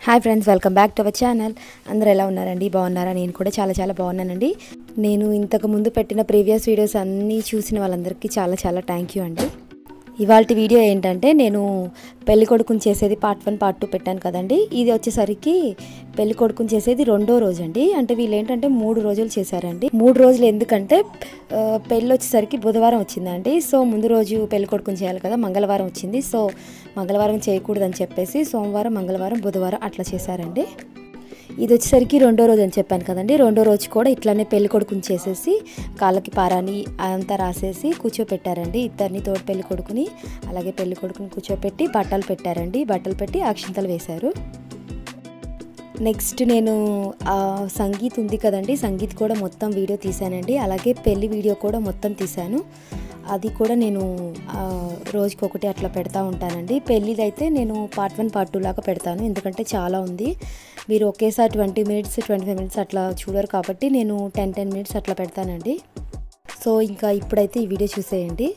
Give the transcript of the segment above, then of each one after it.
hi friends welcome back to our channel అందరూ ఎలా ఉన్నారండి బాగున్నారా నేను కూడా చాలా చాలా బాగున్నానండి నేను ఇంతకు ముందు పెట్టిన ప్రీవియస్ వీడియోస్ అన్నీ చూసిన వాళ్ళందరికీ చాలా చాలా థ్యాంక్ యూ అండి ఇవాళ వీడియో ఏంటంటే నేను పెళ్లి కొడుకుని చేసేది పార్ట్ వన్ పార్ట్ టూ పెట్టాను కదండి ఇది వచ్చేసరికి పెళ్లి కొడుకుని చేసేది రెండో రోజు అండి అంటే వీళ్ళు ఏంటంటే మూడు రోజులు చేశారండి మూడు రోజులు ఎందుకంటే ఆ, పెళ్ళి వచ్చేసరికి బుధవారం వచ్చిందండి సో ముందు రోజు పెళ్లి కొడుకుని చేయాలి కదా మంగళవారం వచ్చింది సో మంగళవారం చేయకూడదని చెప్పేసి సోమవారం మంగళవారం బుధవారం అట్లా చేశారండి ఇది వచ్చేసరికి రెండో రోజు అని చెప్పాను కదండి రెండో రోజు కూడా ఇట్లానే పెళ్లి కొడుకుని చేసేసి కాళ్ళకి పారాని అంతా రాసేసి కూర్చోపెట్టారండి ఇద్దరిని తోడు పెళ్లి కొడుకుని అలాగే పెళ్లి కొడుకుని కూర్చోపెట్టి బట్టలు పెట్టారండి బట్టలు పెట్టి అక్షింతలు వేశారు నెక్స్ట్ నేను ఆ, సంగీత్ ఉంది కదండి సంగీత్ కూడా మొత్తం వీడియో తీశానండి అలాగే పెళ్లి వీడియో కూడా మొత్తం తీశాను అది కూడా నేను ఆ, రోజుకొకటి అట్లా పెడతా ఉంటానండి పెళ్ళిది అయితే నేను పార్ట్ వన్ పార్ట్ టూ లాగా పెడతాను ఎందుకంటే చాలా ఉంది మీరు ఒకేసారి twenty minutes twenty five minutes అట్లా చూడరు కాబట్టి నేను టెన్ టెన్ మినిట్స్ అట్లా పెడతానండి సో ఇంకా ఇప్పుడైతే ఈ వీడియో చూసేయండి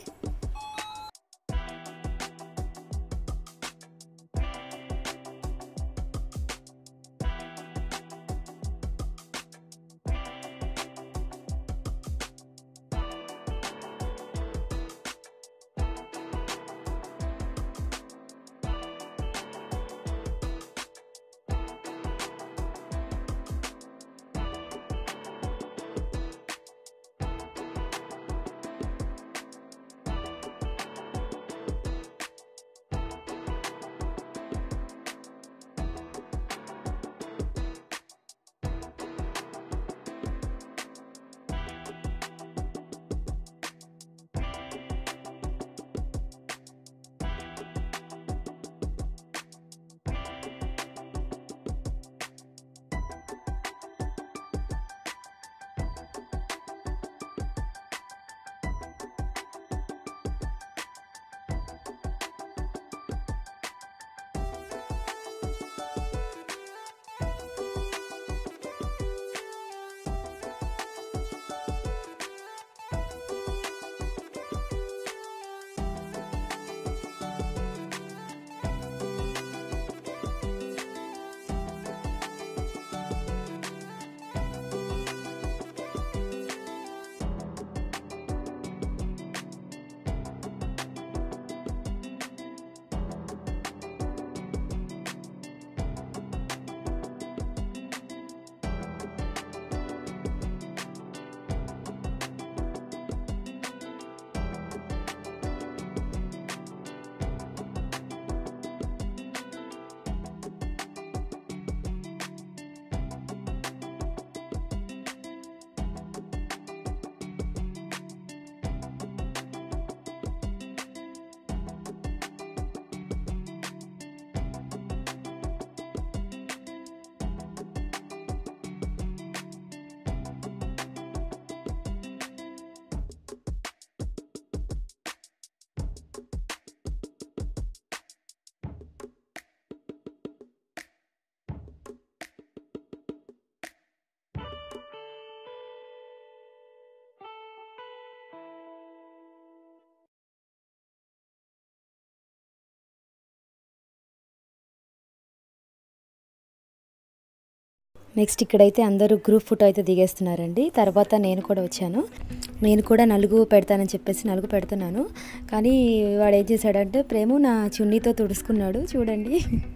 నెక్స్ట్ ఇక్కడైతే అందరూ గ్రూప్ ఫోటో అయితే దిగేస్తున్నారండి తర్వాత నేను కూడా వచ్చాను నేను కూడా నలుగు పెడతానని చెప్పేసి నలుగు పెడుతున్నాను కానీ వాడు ఏం చేశాడంటే ప్రేమ నా చున్నీతో తుడుచుకున్నాడు చూడండి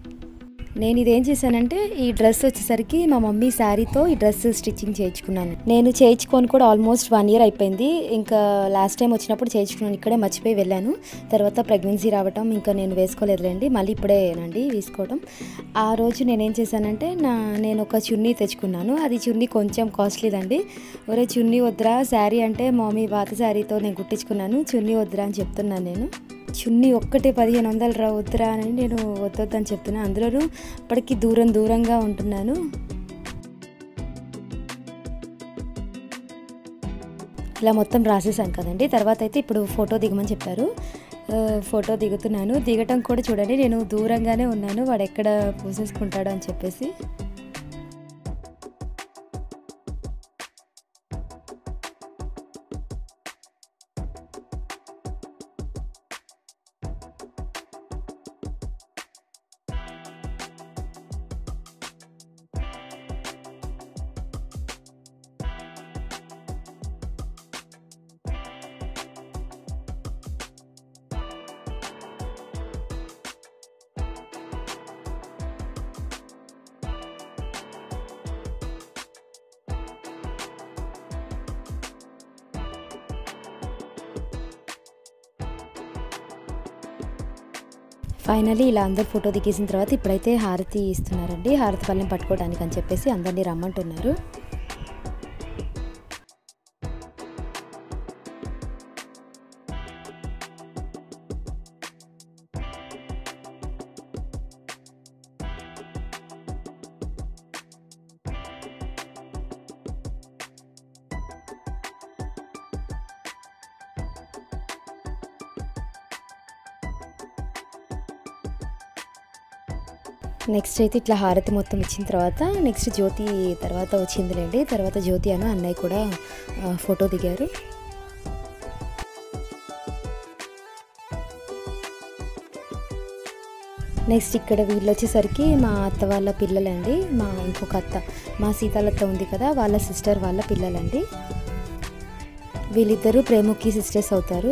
నేను ఇదేం చేశానంటే ఈ డ్రెస్ వచ్చేసరికి మా మమ్మీ శారీతో ఈ డ్రెస్ స్టిచ్చింగ్ చేయించుకున్నాను నేను చేయించుకొని కూడా ఆల్మోస్ట్ వన్ ఇయర్ అయిపోయింది ఇంకా లాస్ట్ టైం వచ్చినప్పుడు చేయించుకున్నాను ఇక్కడే మర్చిపోయి వెళ్ళాను తర్వాత ప్రెగ్నెన్సీ రావటం ఇంకా నేను వేసుకోలేదులేండి మళ్ళీ ఇప్పుడేనండి వేసుకోవడం ఆ రోజు నేనేం చేశానంటే నా నేను ఒక చున్నీ తెచ్చుకున్నాను అది చున్నీ కొంచెం కాస్ట్లీదండి ఒరే చున్నీ వద్దురా శారీ అంటే మమ్మీ పాత శారీతో నేను కుట్టించుకున్నాను చున్నీ వద్దురా అని చెప్తున్నాను నేను చున్నీ ఒక్కటే పదిహేను వందలు రా వద్దురా అని నేను వద్దొద్దని చెప్తున్నాను అందులోనూ ఇప్పటికీ దూరం దూరంగా ఉంటున్నాను ఇలా మొత్తం రాసేసాను కదండి తర్వాత అయితే ఇప్పుడు ఫోటో దిగమని చెప్పారు ఆ, ఫోటో దిగుతున్నాను దిగటం కూడా చూడండి నేను దూరంగానే ఉన్నాను వాడు ఎక్కడ పూసేసుకుంటాడో అని చెప్పేసి ఫైనలీ ఇలా అందరు ఫోటో దిగేసిన తర్వాత ఇప్పుడైతే హారతి ఇస్తున్నారండి హారతి పళ్ళని పట్టుకోవడానికి అని చెప్పేసి అందరినీ రమ్మంటున్నారు నెక్స్ట్ అయితే ఇట్లా హారతి మొత్తం ఇచ్చిన తర్వాత నెక్స్ట్ జ్యోతి తర్వాత వచ్చిందిలేండి తర్వాత జ్యోతి అను అన్నయ్య కూడా ఆ, ఫోటో దిగారు నెక్స్ట్ ఇక్కడ వీళ్ళు వచ్చేసరికి మా అత్త వాళ్ళ పిల్లలండి మా ఇంకొక అత్త మా సీతాలత్త ఉంది కదా వాళ్ళ సిస్టర్ వాళ్ళ పిల్లలండి వీళ్ళిద్దరూ ప్రేముకి సిస్టర్స్ అవుతారు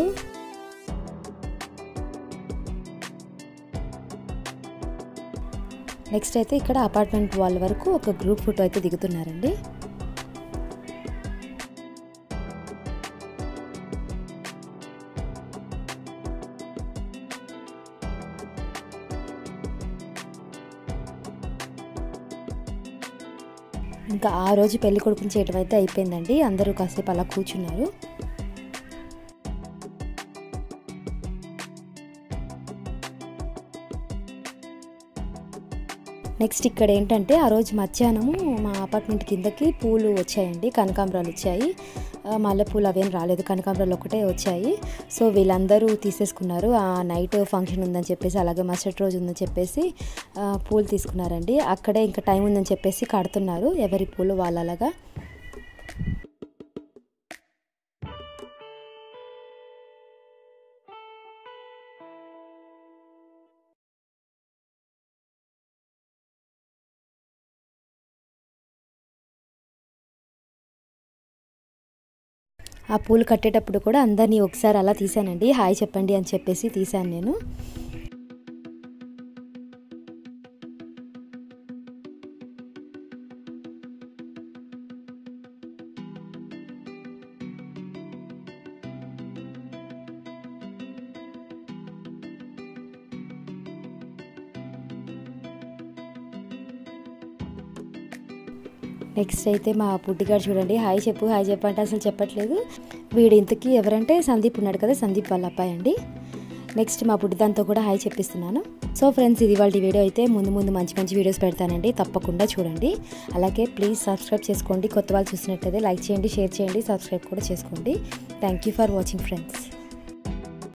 నెక్స్ట్ అయితే ఇక్కడ అపార్ట్మెంట్ వాళ్ళ వరకు ఒక గ్రూప్ ఫోటో అయితే దిగుతున్నారండి ఇంకా ఆ రోజు పెళ్లి కొడుకుని చేయడం అయితే అయిపోయిందండి అందరూ కాసేపు అలా కూర్చున్నారు నెక్స్ట్ ఇక్కడ ఏంటంటే ఆ రోజు మధ్యాహ్నము మా అపార్ట్మెంట్ కిందకి పూలు వచ్చాయండి కనకాంబరాలు వచ్చాయి ఆ, మల్లెపూలు అవేం రాలేదు కనకాంబరాలు ఒకటే వచ్చాయి సో వీళ్ళందరూ తీసేసుకున్నారు ఆ నైట్ ఫంక్షన్ ఉందని చెప్పేసి అలాగే మరుసటి రోజు ఉందని చెప్పేసి ఆ, పూలు తీసుకున్నారండి అక్కడే ఇంకా టైం ఉందని చెప్పేసి కడుతున్నారు ఎవరి పూలు వాళ్ళలాగా ఆ పూలు కట్టేటప్పుడు కూడా అందరినీ ఒకసారి అలా తీసానండి హాయ్ చెప్పండి అని చెప్పేసి తీశాను నేను నెక్స్ట్ అయితే మా పుట్టిగాడు చూడండి హాయ్ చెప్పు హాయ్ చెప్పు అంటే అసలు చెప్పట్లేదు వీడు ఇంతకీ ఎవరంటే సందీప్ ఉన్నాడు కదా సందీప్ వాళ్ళ అబ్బాయి అండి నెక్స్ట్ మా పుట్టిదాంతో కూడా హాయ్ చెప్పిస్తున్నాను సో ఫ్రెండ్స్ ఇది వాళ్ళ వీడియో అయితే ముందు ముందు మంచి మంచి వీడియోస్ పెడతానండి తప్పకుండా చూడండి అలాగే ప్లీజ్ సబ్స్క్రైబ్ చేసుకోండి కొత్త వాళ్ళు చూసినట్టయితే లైక్ చేయండి షేర్ చేయండి సబ్స్క్రైబ్ కూడా చేసుకోండి thank you for watching friends